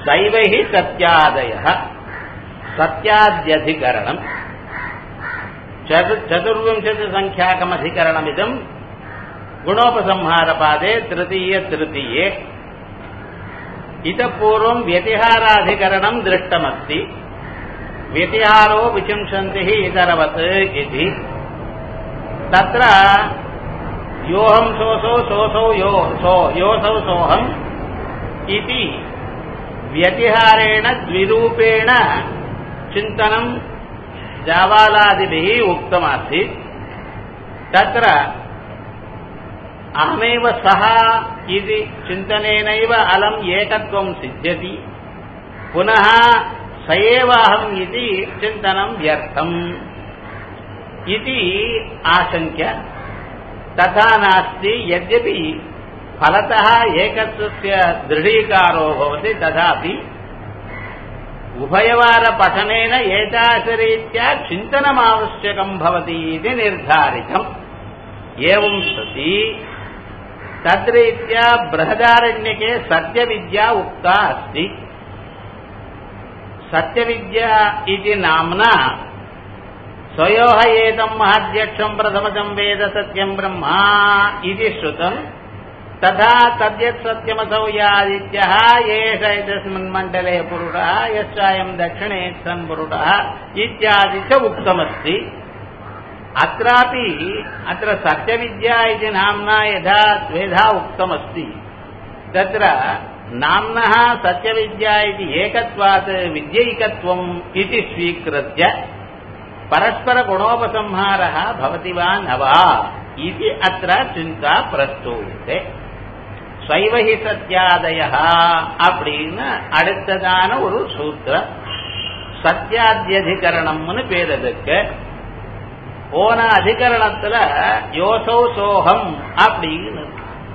சைவைஹி சத்யாதய சத்யாத்யதிகரணம் చతుర్వింశతి సంఖ్యాకమధికరణమిదం గుణోపసంహారపాదే తృతీయ తృతీయే ఇత పూర్వం వ్యతిహారాధికరణం దృష్టమస్తి వ్యతిహారో విచింసంతి ఇతరవత్ ఇది తత్ర యోహం సోసౌ సోసౌ యో సో యోసౌ సోహం ఇది వ్యతిహారేణ ద్విరూపేణ చింతనం जावालादिभिः उक्तमासीत् तत्र अहमेव सः इति चिन्तनेनैव अलम् एकत्वं सिद्ध्यति पुनः स एव अहम् इति चिन्तनं व्यर्थम् इति आशङ्क्य तथा नास्ति यद्यपि फलतः एकत्वस्य दृढीकारो भवति तथापि उभयवारपठनेन एतादृशरीत्या चिन्तनमावश्यकम् भवति इति निर्धारितम् एवम् सति तद्रीत्या बृहदारण्यके सत्यविद्या उक्ता अस्ति सत्यविद्या इति नाम्ना स्वयोः एतम् महाध्यक्षम् प्रथमजम् वेद सत्यम् ब्रह्मा इति श्रुतम् तथा तद्यत् सत्यमसौ यादित्यः एष एतस्मिन् मण्डले पुरुषः यश्चायम् दक्षिणे सन् पुरुषः इत्यादि च उक्तमस्ति अत्रापि अत्र सत्यविद्या इति नाम्ना यथा द्वेधा उक्तमस्ति तत्र नाम्नः सत्यविद्या इति एकत्वात् विद्यैकत्वम् इति स्वीकृत्य परस्परगुणोपसंहारः भवति वा न वा इति अत्र चिन्ता प्रस्तूयते சைவஹி சத்யாதயா அப்படின்னு அடுத்ததான ஒரு சூத்திரம் சத்யாத்தியதிகரணம்னு பேர் அதுக்கு போன அதிகரணத்துல யோசௌ சோகம் அப்படின்னு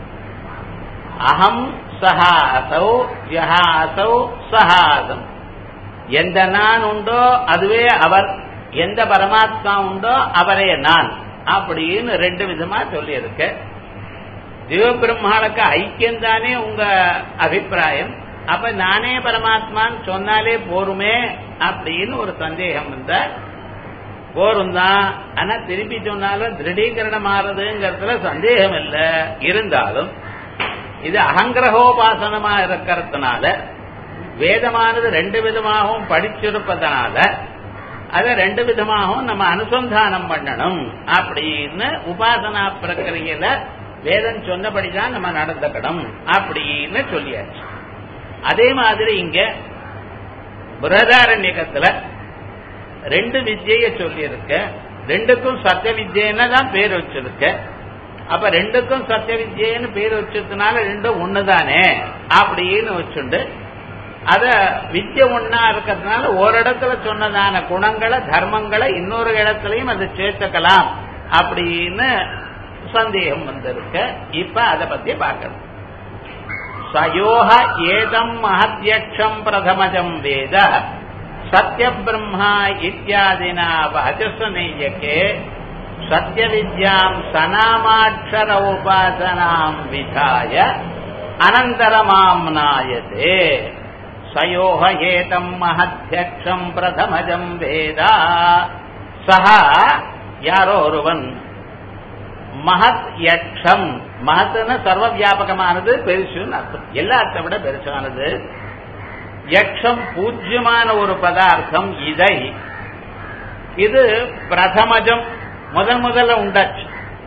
அகம் சஹாசௌ யஹாசௌ சஹாசம் எந்த நான் உண்டோ அதுவே அவர் எந்த பரமாத்மா உண்டோ அவரே நான் அப்படின்னு ரெண்டு விதமா சொல்லியிருக்க சிவபிரம்மாளுக்கு ஐக்கியம் தானே உங்க அபிப்பிராயம் அப்ப நானே பரமாத்மான்னு சொன்னாலே போருமே அப்படின்னு ஒரு சந்தேகம் வந்த போரும் தான் ஆனா திருப்பி சொன்னாலும் திருடீகரணம் ஆறுதுங்கிறதுல சந்தேகம் இல்லை இருந்தாலும் இது அகங்கிரகோபாசனமா இருக்கிறதுனால வேதமானது ரெண்டு விதமாகவும் படிச்சிருப்பதனால அதை ரெண்டு விதமாகவும் நம்ம அனுசந்தானம் பண்ணணும் அப்படின்னு உபாசனா பிரக்கிரையில வேதம் சொன்னபடிதான் நம்ம நடந்துக்கணும் அப்படின்னு சொல்லியாச்சு அதே மாதிரி இங்க பிரதாரண்யகத்துல ரெண்டு வித்திய சொல்லியிருக்க ரெண்டுக்கும் சத்திய வித்தியன்னு தான் பேர் வச்சிருக்க அப்ப ரெண்டுக்கும் சத்திய வித்தியன்னு பேர் வச்சதுனால ரெண்டும் ஒண்ணுதானே அப்படின்னு வச்சுண்டு அத வித்திய ஒன்னா இருக்கிறதுனால ஒரு இடத்துல சொன்னதான குணங்களை தர்மங்களை இன்னொரு இடத்துலயும் அதை சேர்த்துக்கலாம் அப்படின்னு சந்தேகம் வந்திருக்க இப்ப அதை பத்தி பார்க்கணும் சயோக ஏதம் மகத்யக்ஷம் பிரதமஜம் வேத சத்ய பிரம்மா இத்தியாதினா வச்சசனேயக்கே சத்ய வித்யாம் சனாமாட்சர உபாசனாம் விதாய அனந்தரமாம்னாயதே சயோக ஏதம் மகத்யக்ஷம் பிரதமஜம் வேதா சஹா யாரோ ஒருவன் மகத் யக்ஷம் மகத்துன்னு சர்வ வியாபகமானது பெருசுன்னு அர்த்தம் எல்லாத்த விட பெருசானது யக்ஷம் பூஜ்யமான ஒரு பதார்த்தம் இதை இது பிரதமஜம் முதன் முதல்ல உண்டாச்சு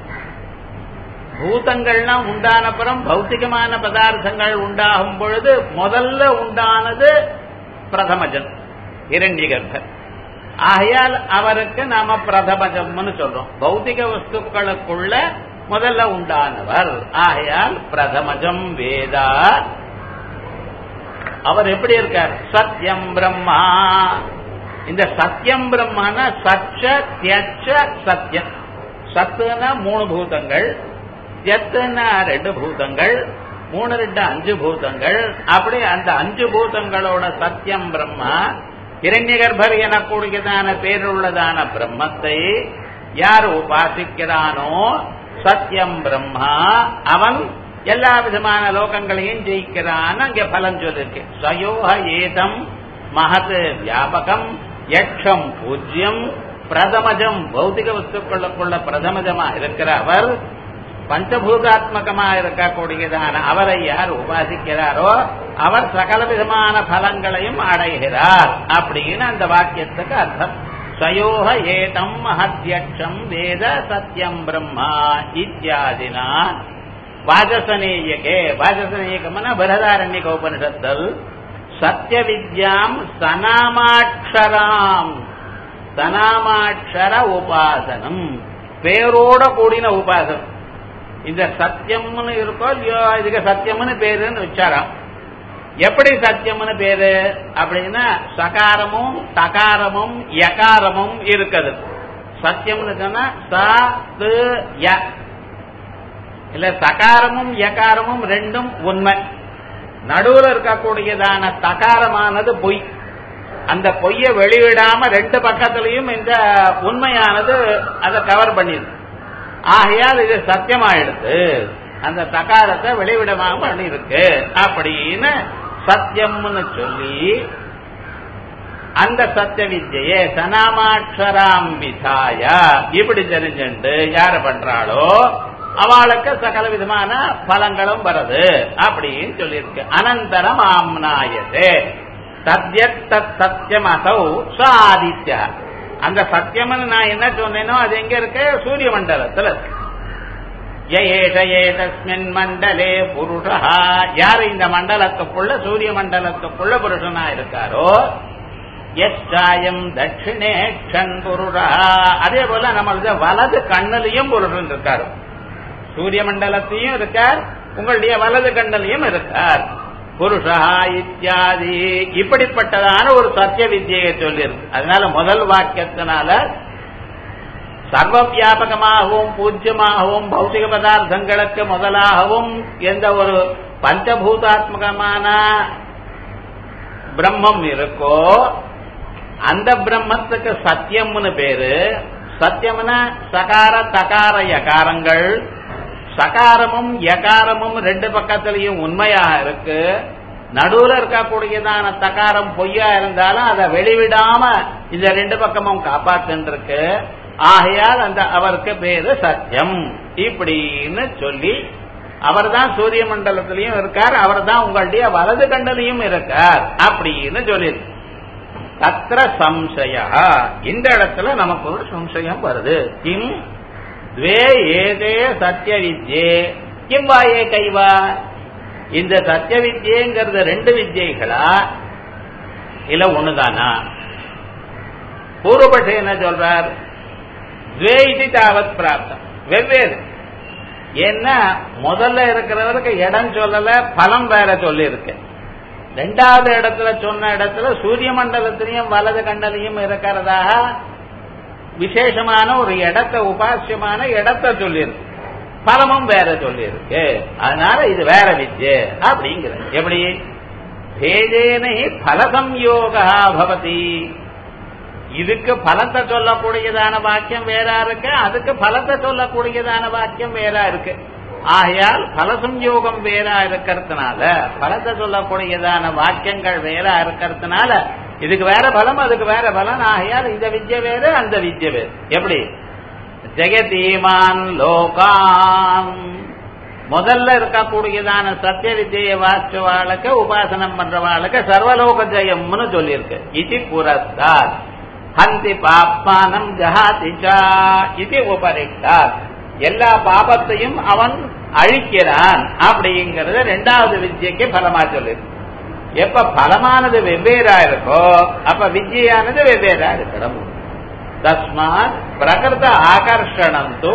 பூதங்கள்லாம் உண்டானப்புறம் பௌத்திகமான பதார்த்தங்கள் உண்டாகும் பொழுது முதல்ல உண்டானது பிரதமஜன் இரண்யகர்பர் ஆகையால் அவருக்கு நாம பிரதமஜம்னு சொல்றோம் பௌத்திக வஸ்துக்களுக்குள்ள முதல்ல உண்டானவர் ஆகையால் பிரதமஜம் வேதா அவர் எப்படி இருக்கார் சத்யம் பிரம்மா இந்த சத்யம் பிரம்மான சச்ச தியச்ச சத்யம் சத்துனா மூணு பூதங்கள் தியத்துனா ரெண்டு பூதங்கள் மூணு ரெண்டு அஞ்சு பூதங்கள் அப்படி அந்த அஞ்சு பூதங்களோட சத்தியம் பிரம்மா இரண்யகர்பர் எனக்கூடியதான பேருள்ளதான பிரம்மத்தை யார் உபாசிக்கிறானோ சத்தியம் பிரம்மா அவன் எல்லா விதமான லோகங்களையும் ஜெயிக்கிறான்னு அங்க பலன் சொல்லிருக்கு சயோக ஏதம் மகத் வியாபகம் யக்ஷம் பூஜ்யம் பிரதமஜம் பௌத்திக வஸ்துக்களுக்குள்ள பிரதமஜமா இருக்கிற அவர் பஞ்சபூதாத்மகமா இருக்கக்கூடியதான அவரை யார் உபாசிக்கிறாரோ அவர் சகல விதமான பலங்களையும் அடைகிறார் அப்படின்னு அந்த வாக்கியத்துக்கு அர்த்தம் சயோக ஏதம் மகத்யக்ஷம் வேத சத்யம் பிரம்மா இத்தியாதினா வாஜசனேயகே வாஜசனேயகம்னா பிரதாரண்யக உபனிஷத்தல் சத்திய வித்யாம் சனாமாட்சராம் சனாமாட்சர உபாசனம் பேரோட கூடின உபாசனம் இந்த சத்தியம்னு இருக்கோ இல்லையோ இதுக்கு சத்தியம்னு பேருன்னு வச்சாராம் எப்படி சத்தியம்னு பேரு அப்படின்னா சகாரமும் தகாரமும் யகாரமும் இருக்குது சத்தியம்னு சொன்னா ச து ய இல்ல சகாரமும் யகாரமும் ரெண்டும் உண்மை நடுவுல இருக்கக்கூடியதான தகாரமானது பொய் அந்த பொய்ய வெளிவிடாம ரெண்டு பக்கத்திலையும் இந்த உண்மையானது அதை கவர் பண்ணிருக்கு ஆகையால் இது சத்தியமாயிடுது அந்த தகாரத்தை வெளிவிடமாக பண்ணிருக்கு அப்படின்னு சத்தியம்னு சொல்லி அந்த சத்திய வித்யை சனாமாட்சராம் விதாய இப்படி தெரிஞ்சுண்டு யாரு பண்றாளோ அவளுக்கு சகல விதமான பலங்களும் வருது அப்படின்னு சொல்லியிருக்கு அனந்தரம் ஆம்னாயதே சத்யத் தத் சத்தியம் அசௌ சாதித்யா அந்த சத்தியம்னு நான் என்ன சொன்னேனோ அது எங்க இருக்கு சூரிய மண்டலத்துல இருக்கு ஏஷ ஏதஸ்மின் மண்டலே புருஷா யார் இந்த மண்டலத்துக்குள்ள சூரிய மண்டலத்துக்குள்ள புருஷனா இருக்காரோ எச்சாயம் தட்சிணேக்ஷன் புருஷா அதே போல நம்மளது வலது கண்ணிலையும் புருஷன் இருக்காரு சூரிய மண்டலத்தையும் இருக்கார் உங்களுடைய வலது கண்ணிலையும் இருக்கார் புருஷா இத்தியாதி இப்படிப்பட்டதான ஒரு சத்திய வித்தியை சொல்லியிருக்கு அதனால முதல் வாக்கியத்தினால சர்வ வியாபகமாகவும் பூஜ்யமாகவும் பௌத்திக பதார்த்தங்களுக்கு முதலாகவும் எந்த ஒரு பஞ்சபூதாத்மகமான பிரம்மம் இருக்கோ அந்த பிரம்மத்துக்கு சத்தியம்னு பேரு சத்தியம்னா சகார தகார யகாரங்கள் சகாரமும் யகாரமும் ரெண்டு பக்கத்திலையும் உண்மையாக இருக்கு நடுவுல இருக்கக்கூடியதான தகாரம் பொய்யா இருந்தாலும் அதை வெளிவிடாம இந்த ரெண்டு பக்கமும் காப்பாத்துன்னு இருக்கு ஆகையால் அந்த அவருக்கு பேரு சத்தியம் இப்படின்னு சொல்லி அவர் தான் சூரிய மண்டலத்திலையும் இருக்கார் அவர் தான் உங்களுடைய வலது கண்டலையும் இருக்கார் அப்படின்னு சொல்லியிருக்கு தத்திர சம்சய இந்த இடத்துல நமக்கு ஒரு சம்சயம் வருது கிம் துவே ஏதே சத்திய வித்யே கிம் வாயே கைவா இந்த சத்திய வித்யங்கிறது ரெண்டு வித்யைகளா இல்ல ஒண்ணுதானா பூர்வபட்சம் என்ன சொல்றார் துவே இது தாவத் பிராப்தம் வெவ்வேறு ஏன்னா முதல்ல இருக்கிறவருக்கு இடம் சொல்லல பலம் வேற சொல்லி இருக்கு ரெண்டாவது இடத்துல சொன்ன இடத்துல சூரிய மண்டலத்திலையும் வலது கண்டலையும் இருக்கிறதாக விசேஷமான ஒரு இடத்த உபாசியமான இடத்த சொல்லியிருக்கு பலமும் வேற சொல்லியிருக்கு அதனால இது வேற வித்ய அப்படிங்கிற எப்படி பேதேனை பலசம்யோகா பவதி இதுக்கு பலத்தை சொல்லக்கூடியதான வாக்கியம் வேறா இருக்கு அதுக்கு பலத்தை சொல்லக்கூடியதான வாக்கியம் வேறா இருக்கு ஆகையால் பலசம்யோகம் வேறா இருக்கிறதுனால பலத்தை சொல்லக்கூடியதான வாக்கியங்கள் வேறா இருக்கிறதுனால இதுக்கு வேற பலம் அதுக்கு வேற பலன் ஆகையால் இந்த வித்ய வேறு அந்த வித்ய வேறு எப்படி ஜெகதீமான் லோகான் முதல்ல இருக்கக்கூடியதான சத்திய வித்தியை வாச்சவாளுக்கு உபாசனம் பண்றவாளுக்கு சர்வலோக ஜெயம்னு சொல்லியிருக்கு இது புரஸ்தார் ஹந்தி பாப்மானம் ஜஹாதிச்சா இது உபரிக்தார் எல்லா பாபத்தையும் அவன் அழிக்கிறான் அப்படிங்கறது ரெண்டாவது வித்யக்கு பலமா சொல்லிருக்கு எப்ப பலமானது வெவ்வேறா இருக்கோ அப்ப வித்யானது வெவ்வேறா இருக்கணும் தஸ்மாத் பிரகிருத ஆகர்ஷணம் து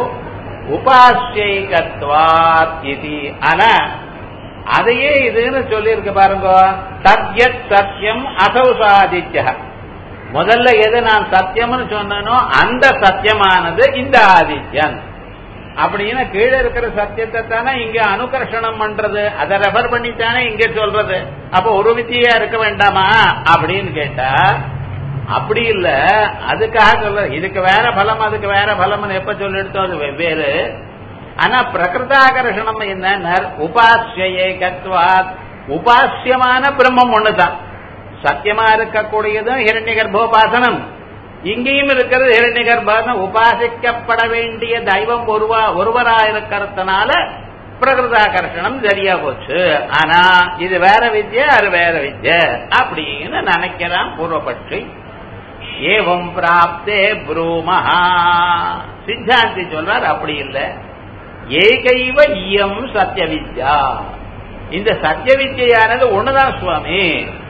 உபாசியைகத்வாத் இது ஆனா அதையே இதுன்னு சொல்லியிருக்கு பாருங்க சத்யத் சத்தியம் அசௌ சாதித்ய முதல்ல எது நான் சத்தியம்னு சொன்னனோ அந்த சத்தியமானது இந்த ஆதித்யன் அப்படின்னு கீழே இருக்கிற சத்தியத்தை தானே இங்க அனுகர்ஷணம் பண்றது அதை ரெஃபர் பண்ணித்தானே இங்க சொல்றது அப்ப ஒரு வித்தியா இருக்க வேண்டாமா அப்படின்னு கேட்டா அப்படி இல்ல அதுக்காக சொல்ற இதுக்கு வேற பலம் அதுக்கு வேற பலம் எப்ப சொல்லிடுத்தோம் அது வெவ்வேறு ஆனா பிரகிருதாகர்ஷணம் என்ன உபாசிய ஏகத்வாத் உபாசியமான பிரம்மம் ஒண்ணுதான் சத்தியமா இருக்கக்கூடியதும் ஹிரண்ய கர்ப்போபாசனம் இங்கேயும் இருக்கிறது ஹிரண்ய கர்ப்பம் உபாசிக்கப்பட வேண்டிய தெய்வம் ஒருவா ஒருவரா இருக்கிறதுனால பிரகிருதாகர்ஷணம் சரியா போச்சு ஆனா இது வேற வித்ய அது வேற வித்ய அப்படின்னு நினைக்கிறான் பூர்வபட்சி ஏவம் பிராப்தே ப்ரூமஹா சித்தாந்தி சொல்றார் அப்படி இல்லை ஏகைவ இயம் சத்திய வித்யா இந்த சத்திய வித்யானது ஒண்ணுதான் சுவாமி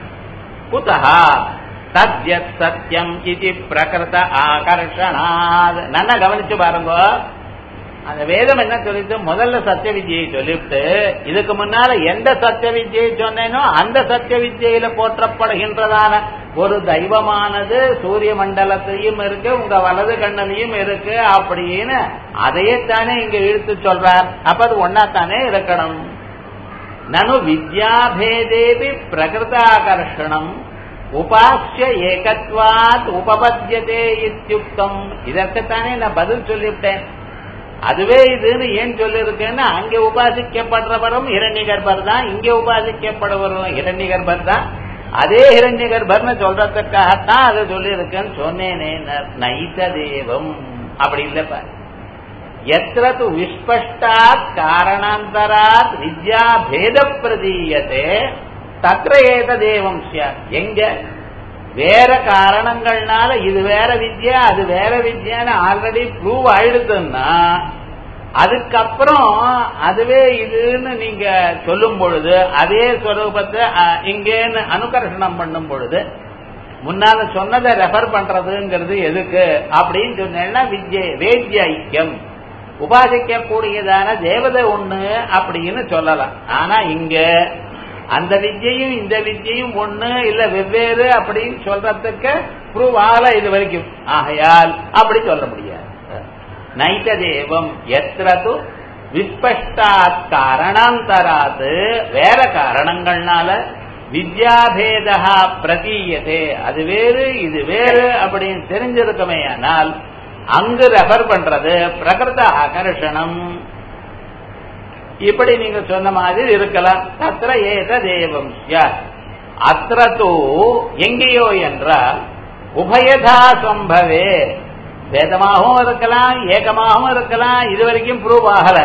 குதா தத்யத் சத்தியம் இது பிரகிருத ஆகர்ஷணாத் நல்லா கவனிச்சு பாருங்க அந்த வேதம் என்ன சொல்லிட்டு முதல்ல சத்திய வித்யை சொல்லிவிட்டு இதுக்கு முன்னால எந்த சத்திய வித்யை சொன்னேனோ அந்த சத்திய வித்யில போற்றப்படுகின்றதான ஒரு தெய்வமானது சூரிய மண்டலத்திலையும் இருக்கு உங்க வலது கண்ணிலையும் இருக்கு அப்படின்னு அதையே தானே இங்க இழுத்து சொல்றார் அப்ப அது ஒன்னா தானே இருக்கணும் நனு வித்யாபேதேபி பிரகிருதாகர்ஷணம் உபாசிய ஏகத்வாத் உபபத்தியதே இத்தியுக்தம் இதற்குத்தானே நான் பதில் சொல்லிவிட்டேன் அதுவே இதுன்னு ஏன் சொல்லிருக்கேன்னா அங்க உபாசிக்கப்படுறவரும் இரண்ய கர்ப்பர் தான் இங்க உபாசிக்கப்படுவரும் இரண்ய கர்ப்பர் தான் அதே இரண்ய கர்ப்பர்னு சொல்றதுக்காகத்தான் அதை சொல்லியிருக்கேன்னு சொன்னேனே நைத தேவம் அப்படி இல்லப்ப எத்திர து விஸ்பஷ்டாத் காரணாந்தராத் வித்யா பேத பிரதீயத்தே தத்ர ஏத தேவம் எங்க வேற காரணங்கள்னால இது வேற வித்யா அது வேற வித்யான்னு ஆல்ரெடி ப்ரூவ் ஆயிடுதுன்னா அதுக்கப்புறம் அதுவே இதுன்னு நீங்க சொல்லும் பொழுது அதே ஸ்வரூபத்தை இங்கேன்னு அனுகர்ஷணம் பண்ணும் பொழுது முன்னால சொன்னதை ரெஃபர் பண்றதுங்கிறது எதுக்கு அப்படின்னு சொன்னேன்னா வித்ய வேத்ய ஐக்கியம் உபாசிக்கக்கூடியதான தேவதை ஒண்ணு அப்படின்னு சொல்லலாம் ஆனா இங்க அந்த வித்யையும் இந்த வித்யையும் ஒண்ணு இல்ல வெவ்வேறு அப்படின்னு சொல்றதுக்கு ப்ரூவ் ஆகல இது வரைக்கும் ஆகையால் அப்படி சொல்ல முடியாது நைத தேவம் எத்திரது விஸ்பஷ்டாத் காரணாந்தராது வேற காரணங்கள்னால வித்யாபேதா பிரதீயதே அது வேறு இது வேறு அப்படின்னு தெரிஞ்சிருக்குமே ஆனால் அங்கு ரெஃபர் பண்றது பிரகிருத ஆகர்ஷணம் இப்படி நீங்க சொன்ன மாதிரி இருக்கலாம் தத்திர ஏத தேவம் அத்திர தூ எங்கேயோ என்றால் உபயதா சம்பவே வேதமாகவும் இருக்கலாம் ஏகமாகவும் இருக்கலாம் இது வரைக்கும் ப்ரூவ் ஆகல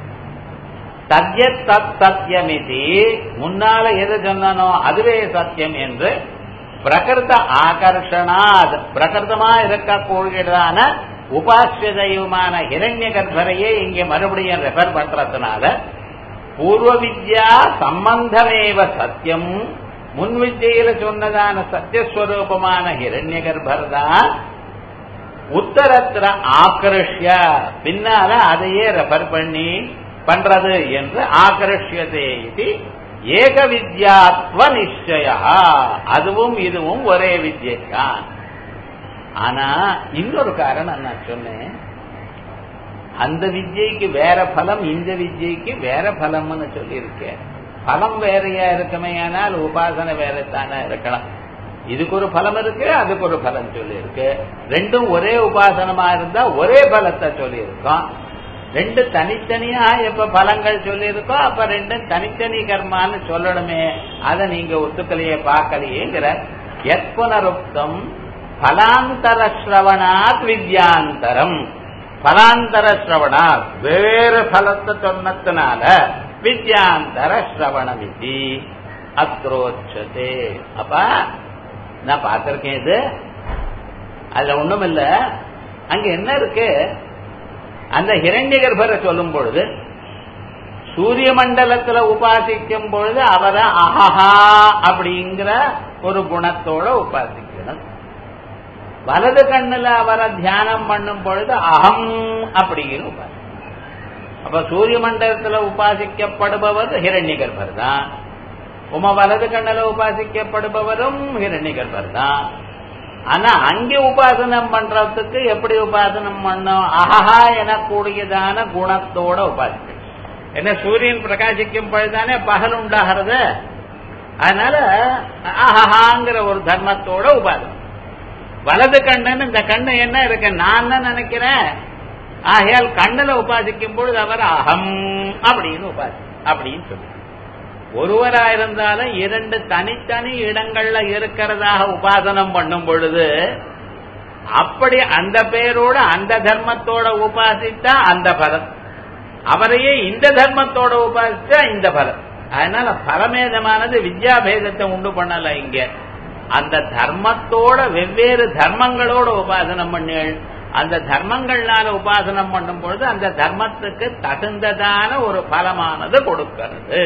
தத்யத் தத் சத்தியமிதி முன்னால எது சொன்னனோ அதுவே சத்தியம் என்று பிரகிருத ஆகர்ஷணாத் பிரகிருதமா இருக்கக்கூடியதான உபாசிய தெய்வமான இரண்ய கர்ப்பரையே இங்கே மறுபடியும் ரெஃபர் பண்றதுனால பூர்வ வித்யா சம்பந்தமேவ சத்தியம் முன் வித்தியில சொன்னதான சத்தியஸ்வரூபமான ஹிரண்ய கர்ப்பர் தான் உத்தரத்திர ஆக்கர்ஷ்ய பின்னால அதையே ரெஃபர் பண்ணி பண்றது என்று ஆகர்ஷியதே இது ஏக வித்யாத்வ நிச்சய அதுவும் இதுவும் ஒரே வித்யை தான் ஆனா இன்னொரு காரணம் நான் சொன்னேன் அந்த வித்யைக்கு வேற பலம் இந்த வித்யைக்கு வேற பலம்னு சொல்லியிருக்கேன் பலம் வேறையா இருக்குமே ஆனால் உபாசனை வேற தானே இருக்கலாம் இதுக்கு ஒரு பலம் இருக்கு அதுக்கு ஒரு பலம் சொல்லியிருக்கு ரெண்டும் ஒரே உபாசனமா இருந்தா ஒரே பலத்தை சொல்லியிருக்கோம் ரெண்டு தனித்தனியா எப்ப பலங்கள் சொல்லியிருக்கோம் அப்ப ரெண்டும் தனித்தனி கர்மான்னு சொல்லணுமே அதை நீங்க ஒத்துக்கலையே பார்க்கலையேங்கிற எத்புனருப்தம் பலாந்தர ஸ்ரவணாத் வித்யாந்தரம் பலாந்தர ஸ்ரவணாத் வேறு பலத்தை சொன்னதுனால வித்யாந்தர ஸ்ரவணம் இது அத்ரோச்சதே அப்ப நான் பார்த்திருக்கேன் இது அதுல ஒண்ணும் இல்ல அங்க என்ன இருக்கு அந்த ஹிரண்ய கர்ப்பரை சொல்லும் பொழுது சூரிய மண்டலத்துல உபாசிக்கும் பொழுது அவரை அஹஹா அப்படிங்கிற ஒரு குணத்தோட உபாசிக்கணும் வலது கண்ணுல அவரை தியானம் பண்ணும் பொழுது அகம் அப்படிங்கிற உபாசி அப்ப சூரிய மண்டலத்துல உபாசிக்கப்படுபவர் ஹிரண்ய கர்ப்பர் தான் உம வலது கண்ணுல உபாசிக்கப்படுபவரும் ஹிரண்ய கர்ப்பர் தான் ஆனா அங்கே உபாசனம் பண்றதுக்கு எப்படி உபாசனம் பண்ணும் அஹஹா எனக்கூடியதான குணத்தோட உபாசிக்கணும் என்ன சூரியன் பிரகாசிக்கும் பொழுதுதானே பகல் உண்டாகிறது அதனால அஹஹாங்கிற ஒரு தர்மத்தோட உபாசனம் வலது கண்ணுன்னு இந்த கண்ணு என்ன இருக்கு நான் தான் நினைக்கிறேன் ஆகையால் கண்ணுல உபாசிக்கும் பொழுது அவர் அகம் அப்படின்னு உபாசி அப்படின்னு சொல்லு ஒருவரா இருந்தாலும் இரண்டு தனித்தனி இடங்கள்ல இருக்கிறதாக உபாசனம் பண்ணும் பொழுது அப்படி அந்த பேரோட அந்த தர்மத்தோட உபாசித்தா அந்த பலம் அவரையே இந்த தர்மத்தோட உபாசித்தா இந்த பலம் அதனால பரமேதமானது வித்யாபேதத்தை உண்டு பண்ணல இங்க அந்த தர்மத்தோட வெவ்வேறு தர்மங்களோட உபாசனம் பண்ணீள் அந்த தர்மங்கள்னால உபாசனம் பண்ணும் பொழுது அந்த தர்மத்துக்கு தகுந்ததான ஒரு பலமானது கொடுக்கிறது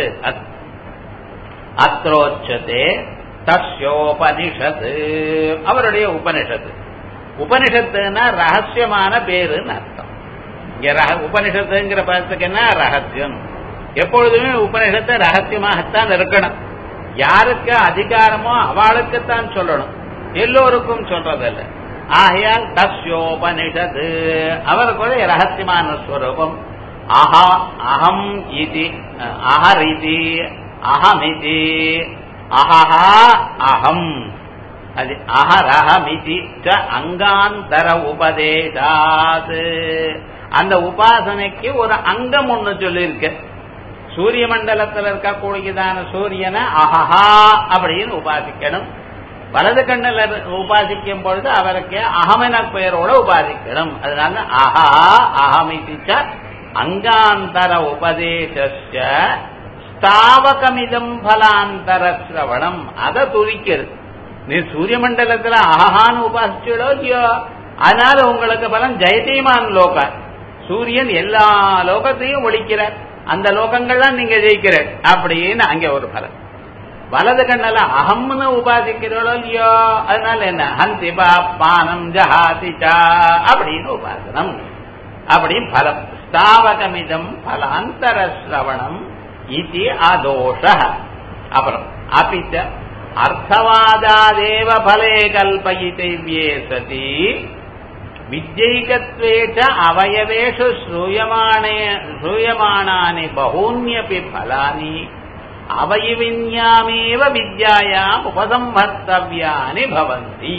அத்ரோச்சதே தஸ்யோபனிஷத்து அவருடைய உபனிஷத்து உபனிஷத்துனா ரகசியமான பேருன்னு அர்த்தம் இங்க ரக உபனிஷத்துங்கிற பதத்துக்கு என்ன ரகசியம் எப்பொழுதுமே உபனிஷத்தை ரகசியமாகத்தான் இருக்கணும் யாருக்கு அதிகாரமோ அவளுக்குத்தான் சொல்லணும் எல்லோருக்கும் சொல்றதில்ல ஆகையால் தஸ்யோபனிஷது அவருக்கு ரகசியமான ஸ்வரூபம் அஹா அகம் இது அஹரிதி அகமிதி அஹஹா அகம் அது அகரஹமிதி அங்காந்தர உபதேசாத் அந்த உபாசனைக்கு ஒரு அங்கம் ஒண்ணு சொல்லியிருக்கு சூரிய மண்டலத்தில் இருக்கக்கூடியதான சூரியனை அஹஹா அப்படின்னு உபாசிக்கணும் வலது கண்ணில் உபாசிக்கும் பொழுது அவருக்கு அகமென பெயரோட உபாசிக்கணும் அதனால அஹா அகமிதிச்ச அங்காந்தர உபதேச ஸ்தாவகமிதம் பலாந்தர சிரவணம் அதை துதிக்கிறது நீ சூரிய மண்டலத்துல அஹான்னு உபாசிச்சோ இல்லையோ அதனால உங்களுக்கு பலம் ஜெயதீமான் லோக சூரியன் எல்லா லோகத்தையும் ஒழிக்கிறார் அந்த லோகங்கள்லாம் நீங்க ஜெயிக்கிற அப்படின்னு அங்க ஒரு பலம் வலது கண்ணல அகம்னு உபாசிக்கிறோளோ இல்லையோ அதனால என்ன ஹந்தி பானம் ஜஹாதிச்சா அப்படின்னு உபாசனம் அப்படின்னு பலம் ஸ்தாவகமிதம் பலாந்தர சிரவணம் இது அதோஷ அப்புறம் அப்பிச்ச அர்த்தவாதாதேவ பலே கல்பயித்தவ்யே சதி வித்யைகத்வேச்ச அவயவேஷு ஸ்ரூயமானே ஸ்ரூயமானானி பகூன்யபி பலானி அவயவின்யாமேவ வித்யாயாம் உபசம்பர்த்தவியானி பவந்தி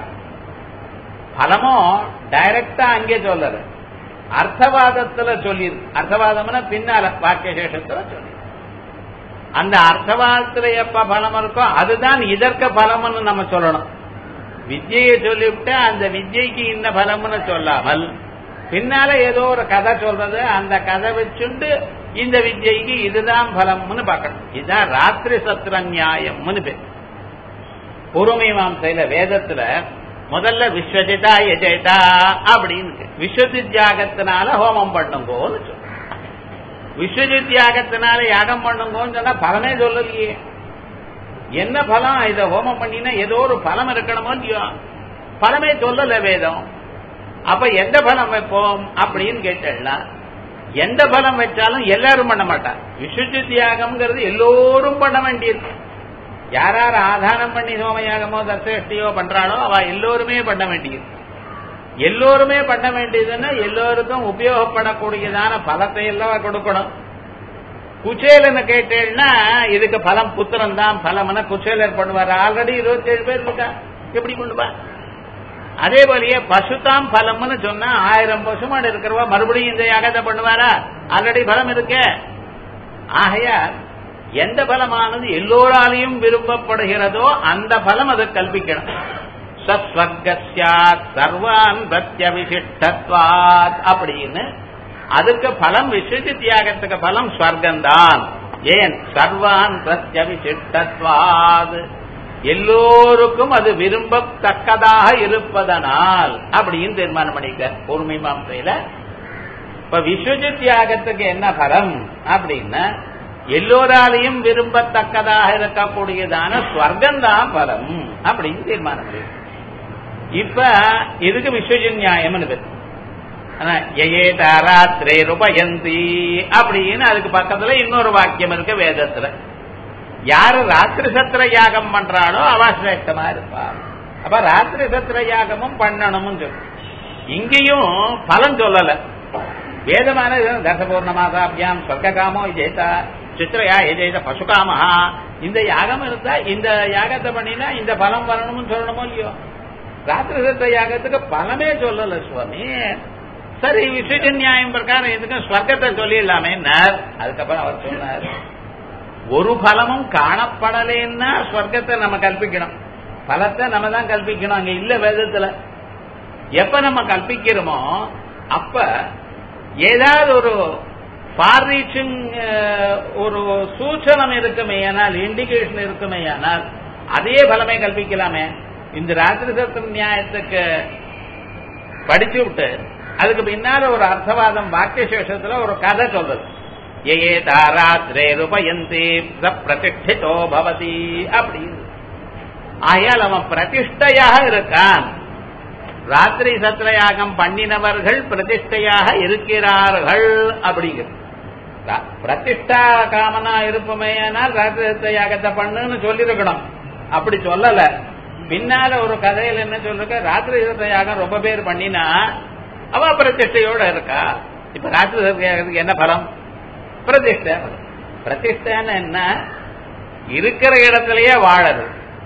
பலமோ டைரக்டா அங்கே சொல்லல அர்த்தவாதத்துல சொல்லியிருக்கு அர்த்தவாதம்னா பின்னால வாக்கியசேஷத்துல சொல்லி அந்த அர்த்தவாதத்துல எப்ப பலம் இருக்கோ அதுதான் இதற்கு பலம்னு நம்ம சொல்லணும் வித்யை சொல்லிவிட்டு அந்த வித்யைக்கு இந்த பலம்னு சொல்லாமல் பின்னால ஏதோ ஒரு கதை சொல்றது அந்த கதை வச்சுண்டு இந்த வித்யைக்கு இதுதான் பலம்னு பார்க்கணும் இதுதான் ராத்திரி சத்திர நியாயம்னு பேர் பூர்வமீமாசையில வேதத்துல முதல்ல விஸ்வஜிதா எஜயிதா அப்படின்னு விஸ்வஜித் யாகத்தினால ஹோமம் பண்ணுங்கோன்னு சொல்லு விஸ்வஜித் யாகத்தினால யாகம் பண்ணுங்கன்னு சொன்னா பலமே சொல்லலையே என்ன பலம் இத ஹோமம் பண்ணினா ஏதோ ஒரு பலம் இருக்கணுமோ இல்லையோ பலமே சொல்லல வேதம் அப்ப எந்த பலம் வைப்போம் அப்படின்னு கேட்டா எந்த பலம் வச்சாலும் எல்லாரும் பண்ண மாட்டார் விஸ்வஜித் யாகம்ங்கிறது எல்லோரும் பண்ண வேண்டியிருக்கு யார் யார் ஆதானம் பண்ணி சோமயாகமோ தர்சஷ்டியோ பண்றாளோ அவ எல்லோருமே பண்ண வேண்டியது எல்லோருமே பண்ண வேண்டியதுன்னா எல்லோருக்கும் உபயோகப்படக்கூடியதான பலத்தை எல்லாம் கொடுக்கணும் குச்சேலன்னு கேட்டேன்னா இதுக்கு பலம் புத்திரம் தான் பலம்னா குச்சேலர் பண்ணுவார் ஆல்ரெடி இருபத்தி ஏழு பேர் இருக்கா எப்படி கொண்டு அதே போலயே பசுதாம் பலம்னு சொன்னா ஆயிரம் பசுமாடு இருக்கிறவா மறுபடியும் இந்த யாகத்தை பண்ணுவாரா ஆல்ரெடி பலம் இருக்கே ஆகையால் எந்த பலமானது எல்லோராலையும் விரும்பப்படுகிறதோ அந்த பலம் அதை கல்பிக்கணும் சஸ்வர்கஸ்யாத் சர்வான் பிரத்யவிசிஷ்டத்வாத் அப்படின்னு அதுக்கு பலம் விஸ்வஜி தியாகத்துக்கு பலம் ஸ்வர்க்கம்தான் ஏன் சர்வான் பிரத்யவிசிஷ்டத்வாத் எல்லோருக்கும் அது விரும்பத்தக்கதாக இருப்பதனால் அப்படின்னு தீர்மானம் பண்ணிக்க பொறுமை மாசையில இப்ப விஸ்வஜித் தியாகத்துக்கு என்ன பலம் அப்படின்னா எல்லோராலையும் விரும்பத்தக்கதாக இருக்கக்கூடியதான ஸ்வர்க்கம் தான் பலம் அப்படின்னு தீர்மானம் பண்ணிருக்கு இப்ப இதுக்கு விஸ்வஜன் நியாயம்னு பேர் ராத்திரே ரூபயந்தி அப்படின்னு அதுக்கு பக்கத்துல இன்னொரு வாக்கியம் இருக்கு வேதத்துல யாரு ராத்திரி சத்திர யாகம் பண்றாளோ அவ சிரேஷ்டமா இருப்பா அப்ப ராத்திரி சத்திர யாகமும் பண்ணணும்னு சொல்லு இங்கேயும் பலன் சொல்லல வேதமான தசபூர்ண மாதாபியாம் சொர்க்காமோ ஜெயிதா சித்திரையா எஜெயித பசுகாமஹா இந்த யாகம் இருந்தா இந்த யாகத்தை பண்ணினா இந்த பலம் வரணும்னு சொல்லணுமோ இல்லையோ ராத்திரி சத்திர யாகத்துக்கு பலமே சொல்லல சுவாமி சரி விசுஜ நியாயம் பிரகாரம் எதுக்கும் ஸ்வர்க்கத்தை சொல்லிடலாமே அதுக்கப்புறம் அவர் சொன்னார் ஒரு பலமும் காணப்படலைன்னா ஸ்வர்க்கத்தை நம்ம கல்பிக்கணும் பலத்தை நம்ம தான் கல்பிக்கணும் அங்க இல்ல வேதத்துல எப்ப நம்ம கல்பிக்கிறோமோ அப்ப ஏதாவது ஒரு ஃபார் ரீச்சிங் ஒரு சூச்சனம் இருக்குமே ஆனால் இண்டிகேஷன் இருக்குமே ஆனால் அதே பலமே கல்பிக்கலாமே இந்த ராத்திரி சத்திர நியாயத்துக்கு படிச்சு விட்டு அதுக்கு பின்னால ஒரு அர்த்தவாதம் வாக்கியசேஷத்துல ஒரு கதை சொல்றது ஏ தாராத்ரே ரூபயந்தி பிரதிஷ்டிதோ பவதி அப்படின்னு ஆயால் அவன் பிரதிஷ்டையாக இருக்கான் ராத்திரி சத்திரயாகம் பண்ணினவர்கள் பிரதிஷ்டையாக இருக்கிறார்கள் அப்படிங்கிறது பிரதிஷ்டா காமனா இருப்பமையானால் ராத்திரி சத்திர யாகத்தை பண்ணுன்னு சொல்லியிருக்கணும் அப்படி சொல்லல பின்னால ஒரு கதையில என்ன சொல்லிருக்க ராத்திரி சத்திர யாகம் ரொம்ப பேர் பண்ணினா அவ பிரதிஷ்டையோட இருக்கா இப்ப ராத்திரி சத்திர யாகத்துக்கு என்ன பலம் பிரதிஷ்டை பிரதிஷ்டைன்னு என்ன இருக்கிற இடத்திலேயே வாழறது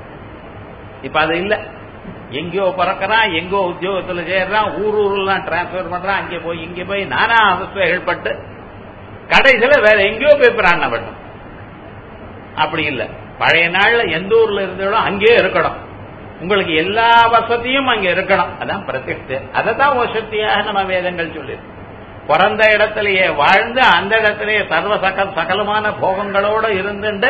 இப்ப அது இல்ல எங்கேயோ பிறக்கிறான் எங்கோ உத்தியோகத்துல சேர்றான் ஊர் ஊர்லாம் டிரான்ஸ்பர் பண்றான் அங்கே போய் இங்கே போய் நானா அவஸ்தைகள் பட்டு கடைசியில வேற எங்கேயோ போய் பிராண பண்ணும் அப்படி இல்ல பழைய நாள்ல எந்த ஊர்ல இருந்தாலும் அங்கேயே இருக்கணும் உங்களுக்கு எல்லா வசதியும் அங்க இருக்கணும் அதான் பிரதிஷ்டை அதை தான் வசதியாக நம்ம வேதங்கள் சொல்லியிருக்கு பிறந்த இடத்திலேயே வாழ்ந்து அந்த இடத்திலேயே சர்வ சகல் சகலமான போகங்களோட இருந்துட்டு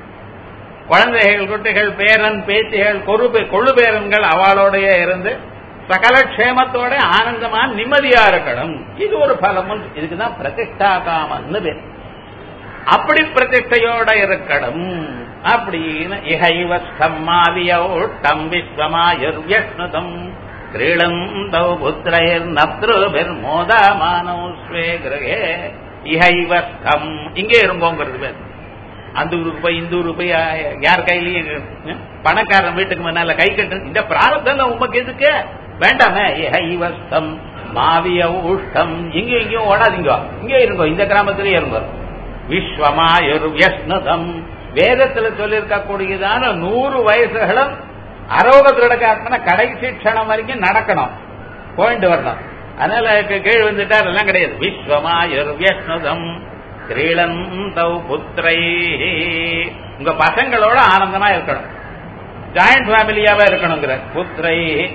குழந்தைகள் குட்டிகள் பேரன் பேத்திகள் கொரு கொழு பேரன்கள் அவளோடைய இருந்து சகல க்ஷேமத்தோட ஆனந்தமா நிம்மதியா இருக்கணும் இது ஒரு பலமும் இதுக்குதான் பிரதிஷ்டா காமன்னு பேர் அப்படி பிரதிஷ்டையோட இருக்கணும் அப்படின்னு இகைவஸ்தம் மாவியோட்டம் விஸ்வமாயுர் வியஷ்ணுதம் கிரீளந்தௌ புத்திரைர் நத்ருபிர் மோதமானோ ஸ்வே கிரகே இகைவஸ்தம் இங்கே இருங்கோங்கிறது பேர் அந்த ஊருக்கு போய் இந்த ஊருக்கு போய் யார் கையிலயும் பணக்காரன் வீட்டுக்கு முன்னால கை கட்டு இந்த பிராரத்தம் உமக்கு எதுக்கு வேண்டாமே ஐவஸ்தம் மாவிய ஊஷ்டம் இங்க இங்கேயும் ஓடாதீங்க இங்கே இருங்கோ இந்த கிராமத்திலே இருங்கோ விஸ்வமாயுர் வியஸ்னுதம் வேதத்துல சொல்லியிருக்க கூடியதான நூறு வயசுகளும் அரோக திருடகாத்மன கடைசி க்ஷணம் வரைக்கும் நடக்கணும் போயிட்டு வரணும் அதனால கீழ் வந்துட்டார் எல்லாம் கிடையாது விஸ்வமாயுர் வியஸ்னுதம் கிரீளந்தௌ புத்திரை உங்க பசங்களோட ஆனந்தமா இருக்கணும் ஜாயிண்ட் ஃபேமிலியாவே இருக்கணுங்கிற புத்திரை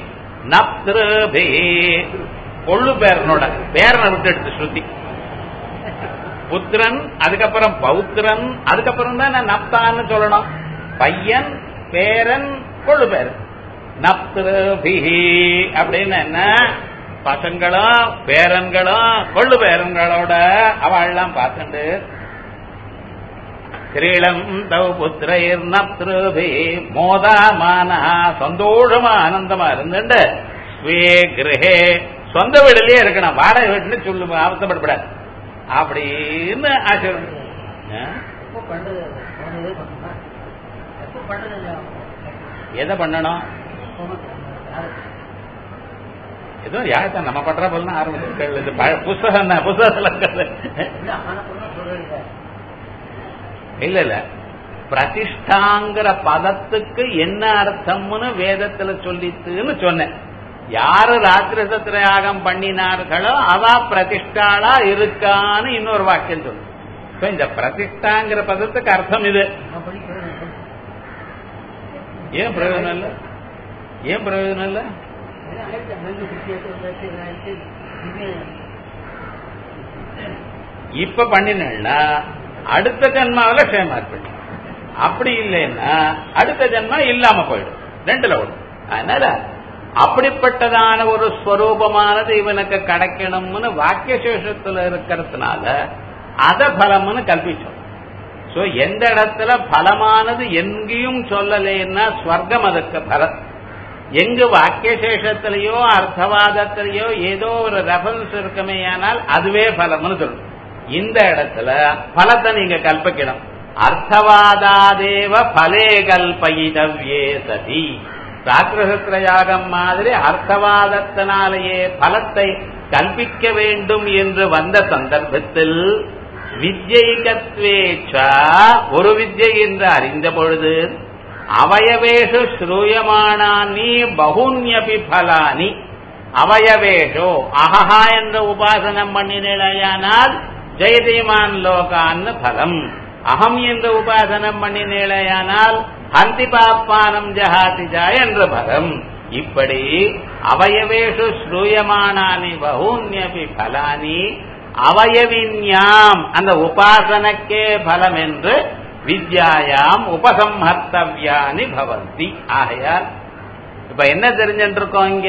நப்திருபி கொள்ளு பேரனோட பேரனை விட்டு எடுத்து ஸ்ருதி புத்திரன் அதுக்கப்புறம் பௌத்திரன் அதுக்கப்புறம் தான் நான் நப்தான்னு சொல்லணும் பையன் பேரன் கொள்ளு பேரன் நப்திருபிஹி அப்படின்னு என்ன பசங்களும் பேரன்களும் கொள்ளு பேரன்களோட அவள்லாம் பார்த்துட்டு கிரீளம் தவ புத்திரைர் நப்திருபி மோதாமானா சந்தோஷமா ஆனந்தமா இருந்துட்டு ஸ்வே கிரகே சொந்த வீடுலயே இருக்கணும் வாடகை வீட்டுன்னு சொல்லு அவசப்படப்படாது அப்படின்னு ஆசீர்வாதம் எதை பண்ணணும் ஏதோ யார்தான் நம்ம பண்ற போல ஆரம்பிச்சிருக்கள் இது புஸ்தகம் தான் புஸ்தகத்துல இருக்கிறது இல்ல இல்ல பிரதிஷ்டாங்கிற பதத்துக்கு என்ன அர்த்தம்னு வேதத்துல சொல்லித்துன்னு சொன்னேன் யாரு ராத்திரி சத்திரயாகம் பண்ணினார்களோ அவ பிரதிஷ்டாளா இருக்கான்னு இன்னொரு வாக்கியம் சொல்லு இந்த பிரதிஷ்டாங்கிற பதத்துக்கு அர்த்தம் இது ஏன் பிரயோஜனம் இல்ல ஏன் பிரயோஜனம் இல்ல இப்ப பண்ணினா அடுத்த ஜென்மாவில க்ஷேமா இருப்பீங்க அப்படி இல்லைன்னா அடுத்த ஜென்மா இல்லாம போயிடும் ரெண்டுல விடும் அதனால அப்படிப்பட்டதான ஒரு ஸ்வரூபமானது இவனுக்கு கிடைக்கணும்னு வாக்கியசேஷத்துல இருக்கிறதுனால அத பலம்னு கல்பிச்சோம் சோ எந்த இடத்துல பலமானது எங்கேயும் சொல்லலைன்னா ஸ்வர்க்கம் அதுக்கு பலம் எங்கு வாக்கியசேஷத்திலேயோ அர்த்தவாதத்திலேயோ ஏதோ ஒரு ரெஃபரன்ஸ் இருக்குமே ஆனால் அதுவே பலம்னு சொல்லும் இந்த இடத்துல பலத்தை நீங்க கல்பிக்கணும் அர்த்தவாதாதேவ பலே கல்பயிதவ்யே சதி சாத்திரசத்திர யாகம் மாதிரி அர்த்தவாதத்தினாலேயே பலத்தை கல்பிக்க வேண்டும் என்று வந்த சந்தர்ப்பத்தில் வித்யைகத்வேச்சா ஒரு வித்யை என்று அறிந்த பொழுது அவயவேஷு ஸ்ரூயமானானி பகுன்யபி பலானி அவயவேஷோ அகஹா என்ற உபாசனம் பண்ணினேயானால் ஜெயதீமான் லோகான்னு பலம் அகம் என்ற உபாசனம் பண்ணினேயானால் ஹந்தி பாப்பானம் ஜஹாதிஜா என்ற பலம் இப்படி அவயவேஷு ஸ்ரூயமானானி பகூன்யபி பலானி அவயவின்யாம் அந்த உபாசனக்கே பலம் என்று வித்யாயாம் உபசம்ஹர்த்தவியானி பவந்தி ஆகையால் இப்ப என்ன தெரிஞ்சுட்டு இருக்கோம் இங்க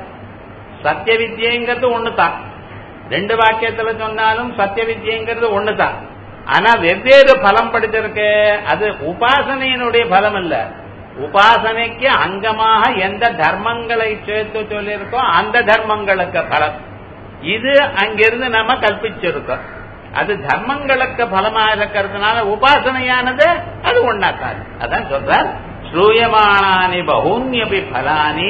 சத்திய வித்யங்கிறது ஒண்ணுதான் ரெண்டு வாக்கியத்துல சொன்னாலும் சத்திய வித்யங்கிறது ஒண்ணுதான் ஆனா வெவ்வேறு பலம் படிச்சிருக்கு அது உபாசனையினுடைய பலம் இல்ல உபாசனைக்கு அங்கமாக எந்த தர்மங்களை சேர்த்து சொல்லியிருக்கோ அந்த தர்மங்களுக்கு பலம் இது அங்கிருந்து நம்ம கல்பிச்சிருக்கோம் அது தர்மங்களுக்கு பலமா இருக்கிறதுனால உபாசனையானது அது ஒன்னாக்காது அதான் சொல்றார் ஸ்ரூயமானானி பகூன்யபி பலானி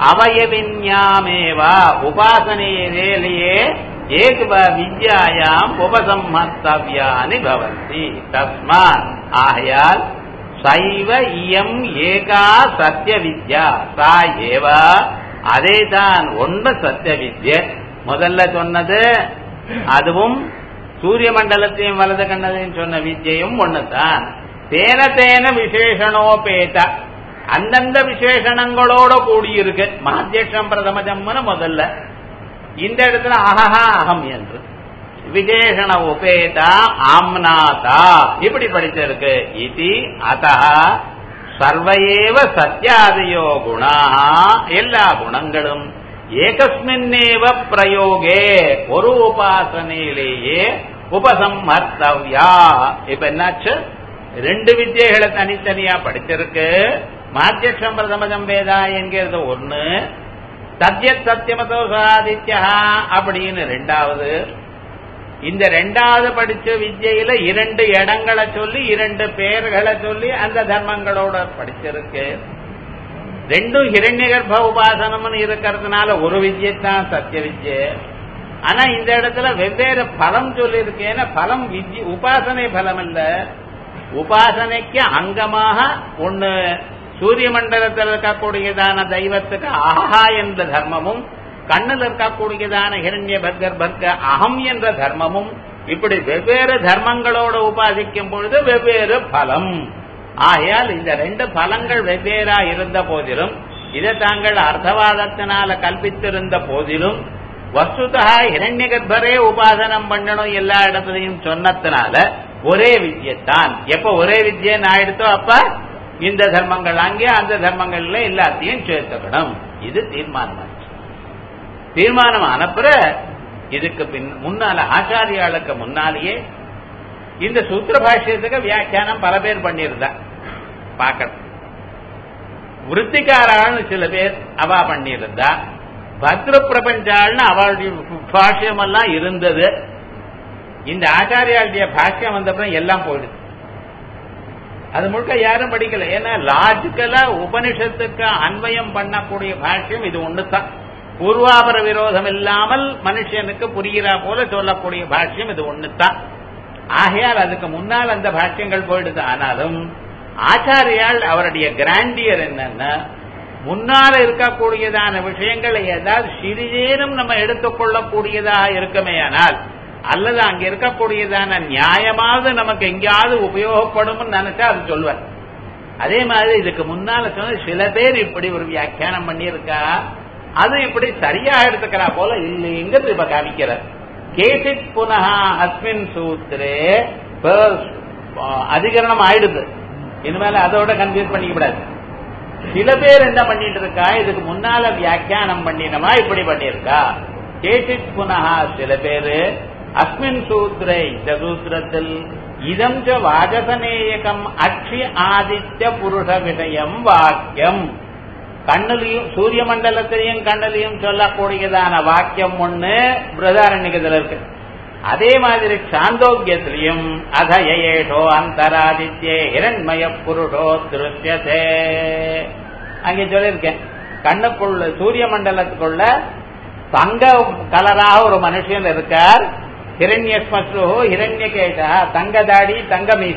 அவயவின்யாமேவா உபாசனையிலேயே ஏக வித்யாயாம் உபசம்மத்தவியானி பவந்தி தஸ்மாத் ஆகையால் சைவ இயம் ஏகா சத்திய வித்யா சா ஏவ அதே தான் ஒன்று சத்திய வித்ய முதல்ல சொன்னது அதுவும் சூரிய மண்டலத்தையும் வலது கண்ணதையும் சொன்ன வித்யையும் ஒண்ணுதான் தேன தேன விசேஷணோபேத அந்தந்த விசேஷணங்களோட கூடியிருக்கு மாத்தியக்ஷம் பிரதமஜம்னு முதல்ல இந்த இடத்துல அகஹா அகம் என்று விசேஷண உபேதா ஆம்னாதா இப்படி படிச்சிருக்கு இது அத சர்வையேவ சத்தியாதியோ குணா எல்லா குணங்களும் ஏகஸ்மின்னேவ பிரயோகே ஒரு உபாசனையிலேயே உபசம்ஹர்த்தவ்யா இப்ப என்னாச்சு ரெண்டு வித்தியைகளை தனித்தனியா படிச்சிருக்கு மாத்தியக்ஷம் பிரதமஜம் வேதா என்கிறது ஒண்ணு சத்யத் சத்தியமதோ சாதித்யா அப்படின்னு ரெண்டாவது இந்த ரெண்டாவது படிச்ச வித்யில இரண்டு இடங்களை சொல்லி இரண்டு பெயர்களை சொல்லி அந்த தர்மங்களோட படிச்சிருக்கு ரெண்டும் ஹிரண்ய கர்ப்ப உபாசனம்னு இருக்கிறதுனால ஒரு வித்யத்தான் சத்திய வித்யை ஆனா இந்த இடத்துல வெவ்வேறு பலம் சொல்லி இருக்கேன்னா பலம் வித்ய உபாசனை பலம் இல்ல உபாசனைக்கு அங்கமாக ஒன்னு சூரிய மண்டலத்தில் இருக்கக்கூடியதான தெய்வத்துக்கு ஆஹா என்ற தர்மமும் கண்ணில் இருக்கக்கூடியதான ஹிரண்ய பர்கர் பர்க அகம் என்ற தர்மமும் இப்படி வெவ்வேறு தர்மங்களோட உபாசிக்கும் பொழுது வெவ்வேறு பலம் ஆகையால் இந்த ரெண்டு பலங்கள் வெவ்வேறா இருந்த போதிலும் இதை தாங்கள் அர்த்தவாதத்தினால கல்பித்திருந்த போதிலும் வஸ்துதா ஹிரண்ய கர்ப்பரே உபாசனம் பண்ணணும் எல்லா இடத்துலையும் சொன்னதுனால ஒரே வித்யத்தான் எப்ப ஒரே வித்யன்னு ஆயிடுத்தோ அப்ப இந்த தர்மங்கள் அங்கே அந்த தர்மங்கள்ல எல்லாத்தையும் சேர்த்துக்கணும் இது தீர்மானம் தீர்மானம் அனுப்புற இதுக்கு பின் முன்னால ஆச்சாரியாளுக்கு முன்னாலேயே இந்த சூத்திர பாஷ்யத்துக்கு வியாக்கியானம் பல பேர் பண்ணியிருந்தா பார்க்கணும் விற்த்திக்காராள்னு சில பேர் அவா பண்ணியிருந்தா பத்ர பிரபஞ்சாள்னு அவளுடைய பாஷ்யம் எல்லாம் இருந்தது இந்த ஆச்சாரியாளுடைய பாஷ்யம் வந்தப்புறம் எல்லாம் போயிடுது அது முழுக்க யாரும் படிக்கல ஏன்னா லாஜிக்கலா உபனிஷத்துக்கு அன்வயம் பண்ணக்கூடிய பாஷ்யம் இது ஒண்ணுதான் பூர்வாபர விரோதம் இல்லாமல் மனுஷனுக்கு புரிகிறா போல சொல்லக்கூடிய பாஷ்யம் இது ஒண்ணுதான் ஆகையால் அதுக்கு முன்னால் அந்த பாஷ்யங்கள் போயிடுது ஆனாலும் ஆச்சாரியால் அவருடைய கிராண்டியர் என்னன்னா முன்னால இருக்கக்கூடியதான விஷயங்களை ஏதாவது சிறிதேனும் நம்ம எடுத்துக்கொள்ளக்கூடியதாக இருக்குமே ஆனால் அல்லது அங்க இருக்கக்கூடியதான நியாயமாவது நமக்கு எங்கேயாவது உபயோகப்படும் நினைச்சா அது சொல்வார் அதே மாதிரி இதுக்கு முன்னால சொன்ன சில பேர் இப்படி ஒரு வியாக்கியானம் பண்ணியிருக்கா அது இப்படி சரியா எடுத்துக்கிறா போல இல்லைங்கிறது இப்ப காமிக்கிறார் கேசித் புனகா அஸ்மின் சூத்திரே அதிகரணம் ஆயிடுது இனிமேல அதோட கன்ஃபியூஸ் பண்ணிக்கூடாது சில பேர் என்ன பண்ணிட்டு இருக்கா இதுக்கு முன்னால வியாக்கியானம் பண்ணினமா இப்படி பண்ணியிருக்கா கேசித் புனகா சில பேரு அஸ்மின் சூத்திரே இந்த சூத்திரத்தில் இதம் ச வாஜசநேயகம் அக்ஷி ஆதித்ய புருஷ விஷயம் வாக்கியம் கண்ணிலையும் சூரிய மண்டலத்திலையும் கண்ணிலையும் சொல்லக்கூடியதான வாக்கியம் ஒண்ணு பிரதாரண்யத்துல இருக்கு அதே மாதிரி சாந்தோக்கியத்திலையும் அதயேஷோ அந்தராதித்யே இரண்மய புருஷோ திருஷ்யதே அங்கே சொல்லியிருக்கேன் கண்ணுக்குள்ள சூரிய மண்டலத்துக்குள்ள தங்க கலராக ஒரு மனுஷன் இருக்கார் ஹிரண்யஸ்மஸ்ரு ஹிரண்யகேஷா தங்க தாடி தங்க மீச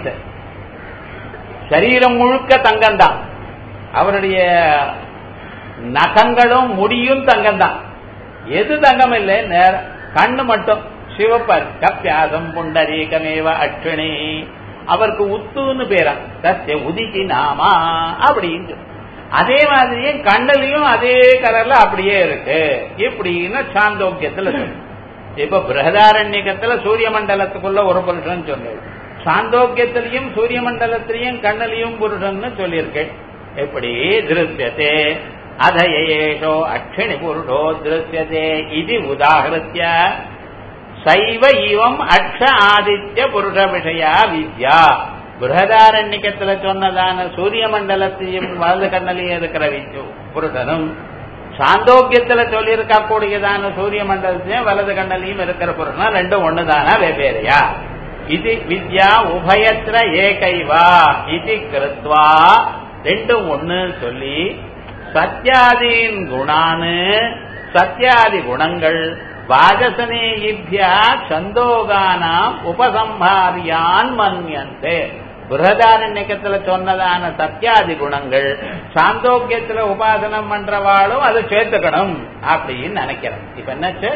சரீரம் முழுக்க தங்கம்தான் அவருடைய நகங்களும் முடியும் தங்கம்தான் எது தங்கம் இல்லை நேர கண்ணு மட்டும் சிவப்பர் கப்பியாசம் புண்டரீகமேவ அட்சணி அவருக்கு உத்துன்னு பேரா சத்திய உதிக்கு நாமா அப்படின்னு அதே மாதிரியே கண்ணுலயும் அதே கலர்ல அப்படியே இருக்கு இப்படின்னு சாந்தோக்கியத்துல சொல்லு இப்ப பிரகதாரண்யகத்துல சூரிய மண்டலத்துக்குள்ள ஒரு புருஷன் சொன்னது சாந்தோக்கியத்திலையும் சூரிய மண்டலத்திலையும் கண்ணிலையும் புருஷன் சொல்லியிருக்கேன் எப்படி திருத்தியதே அதயேஷோ அக்ஷிணி புருஷோ திருத்தியதே இது உதாகிருத்திய சைவ இவம் அக்ஷ ஆதித்ய புருஷ விஷயா வித்யா பிருகதாரண்யத்துல சொன்னதான சூரிய மண்டலத்தையும் வலது கண்ணலையும் இருக்கிற புருஷனும் சாந்தோக்கியத்துல சொல்லியிருக்க கூடியதான சூரிய மண்டலத்தையும் வலது கண்ணலையும் இருக்கிற புருஷனும் ரெண்டும் ஒண்ணுதானா வெவ்வேறையா இது வித்யா உபயத்திர ஏகைவா இது கிருத்வா ரெண்டும் ஒண்ணு சொல்லி சத்யாதீன் குணானு சத்யாதி குணங்கள் வாஜசனே இப்யா சந்தோகானாம் உபசம்ஹாரியான் மன்யந்தே பிருகதாரண்யக்கத்துல சொன்னதான சத்யாதி குணங்கள் சாந்தோக்கியத்துல உபாசனம் பண்றவாளும் அதை சேர்த்துக்கணும் அப்படின்னு நினைக்கிறேன் இப்ப என்னாச்சு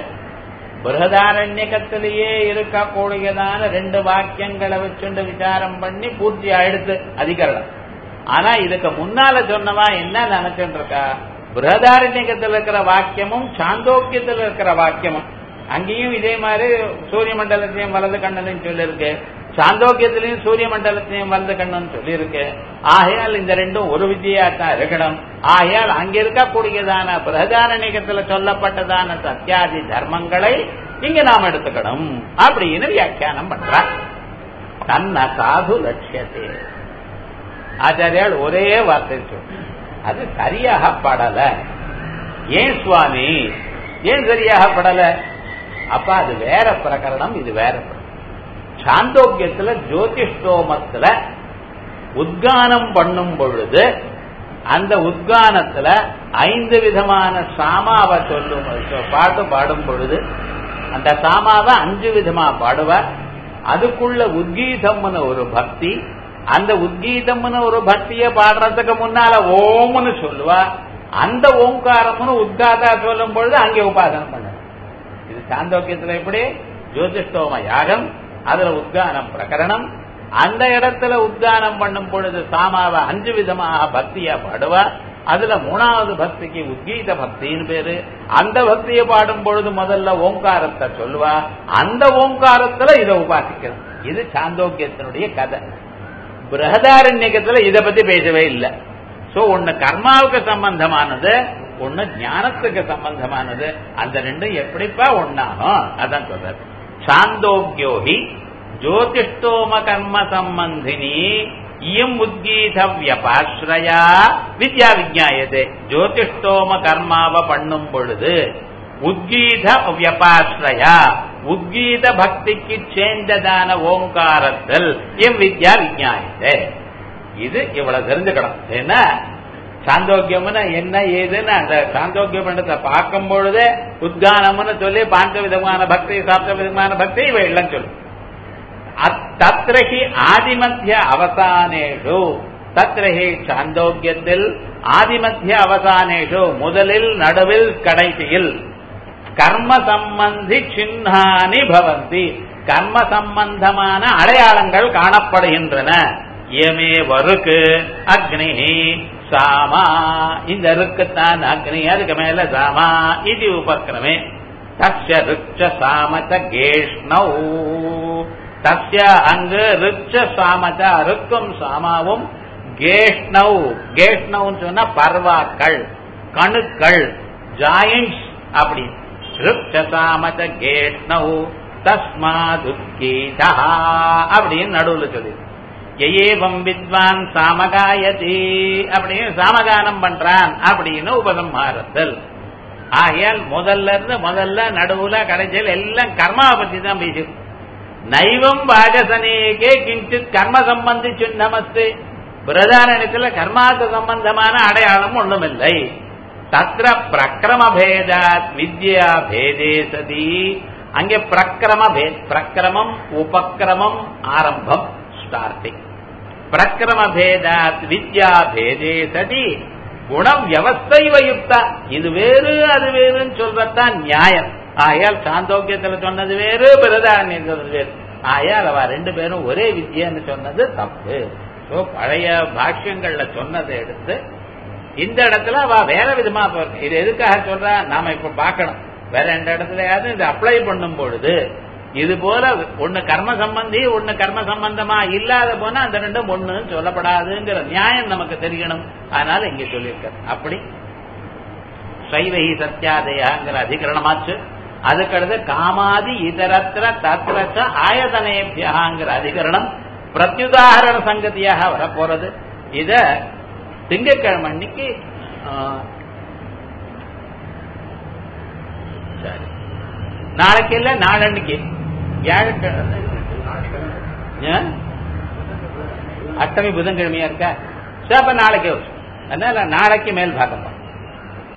பிருகதாரண்யக்கத்திலேயே இருக்கக்கூடியதான ரெண்டு வாக்கியங்களை வச்சுண்டு விசாரம் பண்ணி பூர்த்தி ஆயிடுத்து அதிகரணம் ஆனா இதுக்கு முன்னால சொன்னவா என்ன நினைச்சுட்டு இருக்கா பிருகதாரண்யக்கத்தில் இருக்கிற வாக்கியமும் சாந்தோக்கியத்தில் இருக்கிற வாக்கியமும் அங்கேயும் இதே மாதிரி சூரிய மண்டலத்தையும் வலது கண்ணனையும் சொல்லியிருக்கு சாந்தோக்கியத்திலையும் சூரிய மண்டலத்தையும் வலது கண்ணன் சொல்லியிருக்கு ஆகையால் இந்த ரெண்டும் ஒரு வித்தியா தான் இருக்கணும் ஆகையால் அங்க இருக்கக்கூடியதான பிரதாரணிகத்துல சொல்லப்பட்டதான சத்தியாதி தர்மங்களை இங்க நாம் எடுத்துக்கணும் அப்படின்னு வியாக்கியானம் பண்ற தன்ன சாது லட்சியத்தே ஆச்சாரியால் ஒரே வார்த்தை சொல் அது சரியாக படல ஏன் சுவாமி ஏன் சரியாக படல அப்ப அது வேற பிரகரணம் இது வேற பிரகரணம் சாந்தோக்கியத்துல ஜோதிஷ்டோமத்துல உத்கானம் பண்ணும் பொழுது அந்த உத்கானத்துல ஐந்து விதமான சாமாவை சொல்லும் பாட்டு பாடும் பொழுது அந்த சாமாவை அஞ்சு விதமா பாடுவ அதுக்குள்ள உத்கீதம்னு ஒரு பக்தி அந்த உத்கீதம்னு ஒரு பக்திய பாடுறதுக்கு முன்னால ஓம்னு சொல்லுவா அந்த ஓங்காரம்னு உத்காதா சொல்லும் பொழுது அங்கே உபாசனம் பண்ண இது சாந்தோக்கியத்துல எப்படி ஜோதிஷ்டோம யாகம் அதுல உத்கானம் பிரகரணம் அந்த இடத்துல உத்கானம் பண்ணும் பொழுது சாமாவை அஞ்சு விதமாக பக்தியா பாடுவா அதுல மூணாவது பக்திக்கு உத்கீத பக்தின்னு பேரு அந்த பக்தியை பாடும் பொழுது முதல்ல ஓங்காரத்தை சொல்லுவா அந்த ஓங்காரத்துல இதை உபாசிக்கணும் இது சாந்தோக்கியத்தினுடைய கதை பிரகதாரண்யக்கத்துல இதை பத்தி பேசவே இல்லை சோ ஒன்னு கர்மாவுக்கு சம்பந்தமானது ஒன்னு ஞானத்துக்கு சம்பந்தமானது அந்த ரெண்டும் எப்படிப்பா ஒன்னாகும் அதான் சொல்றாரு சாந்தோக்கியோகி ஜோதிஷ்டோம கர்ம சம்பந்தினி இயம் உத்கீத வியபாஸ்ரயா வித்யா விஜாயதே ஜோதிஷ்டோம கர்மாவ பண்ணும் பொழுது உத்கீத வியபாஸ்ரயா உத்கீத பக்திக்கு சேர்ந்ததான ஓங்காரத்தில் எம் வித்யா விஜாயதே இது இவ்வளவு தெரிஞ்சுக்கணும் ஏன்னா சாந்தோக்கியம்னு என்ன ஏதுன்னு அந்த சாந்தோக்கியம் பண்டத்தை பார்க்கும் பொழுதே உத்கானம்னு சொல்லி பாஞ்ச விதமான பக்தி சாப்த விதமான பக்தி இவை எல்லாம் சொல்லு தத்ரஹி ஆதிமத்திய அவசானேஷு தத்ரஹி சாந்தோக்கியத்தில் ஆதிமத்திய அவசானேஷு முதலில் நடுவில் கடைசியில் கர்ம சம்பந்தி சின்னானி பவந்தி கர்ம சம்பந்தமான அடையாளங்கள் காணப்படுகின்றன இயமே வருக்கு அக்னி சாமா இந்த ருக்குத்தான் அக்னி அதுக்கு மேல சாமா இது உபக்கிரமே தஸ்ய ருச்ச சாமச்ச கேஷ்ணௌ தஸ்ய அங்கு ருச்ச சாமச்ச ருக்கும் சாமாவும் கேஷ்ணவ் கேஷ்ணவ்னு சொன்னா பர்வாக்கள் கணுக்கள் ஜாயிண்ட்ஸ் அப்படி ருச்ச சாமச்ச கேஷ்ணவ் தஸ்மாதுத்கீதா அப்படின்னு நடுவுல சொல்லி ஏவம் வித்வான் சாமகாயதி அப்படின்னு சாமகானம் பண்றான் அப்படின்னு உபசம்ஹாரத்தல் ஆகையால் முதல்ல இருந்து முதல்ல நடுவுல கடைசியில் எல்லாம் கர்மாவை பத்தி தான் பேசும் நைவம் வாஜசனேகே கிஞ்சித் கர்ம சம்பந்தி சின்னமஸ்து பிரதாரணத்துல கர்மாக்கு சம்பந்தமான அடையாளம் ஒண்ணுமில்லை தத்ர பிரக்கிரம பேதாத் வித்யா பேதே சதி அங்கே பிரக்கிரம பேத் பிரக்கிரமம் உபக்கிரமம் ஆரம்பம் ஸ்டார்டிங் பிரக்கிரம பேதாத் வித்யா பேதே சதி குணம் வியவஸ்தை வயுக்தா இது வேறு அது வேறுன்னு சொல்றதுதான் நியாயம் ஆயால் சாந்தோக்கியத்துல சொன்னது வேறு பிரதானியத்தில் சொன்னது வேறு ஆயால் அவ ரெண்டு பேரும் ஒரே வித்யன்னு சொன்னது தப்பு சோ பழைய பாஷ்யங்கள்ல சொன்னதை எடுத்து இந்த இடத்துல அவ வேற விதமா பாருங்க இது எதுக்காக சொல்றா நாம இப்ப பார்க்கணும் வேற எந்த இடத்துலயாவது இது அப்ளை பண்ணும் பொழுது இது போல ஒண்ணு கர்ம சம்பந்தி ஒண்ணு கர்ம சம்பந்தமா இல்லாத போனா அந்த ரெண்டும் ஒண்ணுன்னு சொல்லப்படாதுங்கிற நியாயம் நமக்கு தெரியணும் அதனால இங்க சொல்லியிருக்க அப்படி சைவகி சத்தியாதயாங்கிற அதிகரணமாச்சு அதுக்கடுத்து காமாதி இதரத்திர தத்ரச்ச ஆயதனேபியகாங்கிற அதிகரணம் பிரத்யுதாகரண சங்கதியாக வரப்போறது இத திங்கக்கிழமை அன்னைக்கு ஆ, சரி நாளைக்கு இல்ல நாளன்னைக்கு வியாழக்கிழமை ஆ? அஷ்டமி புதன்கிழமையா இருக்கா சரி அப்ப நாளைக்கே வரும் அதனால நாளைக்கு மேல் பாகம்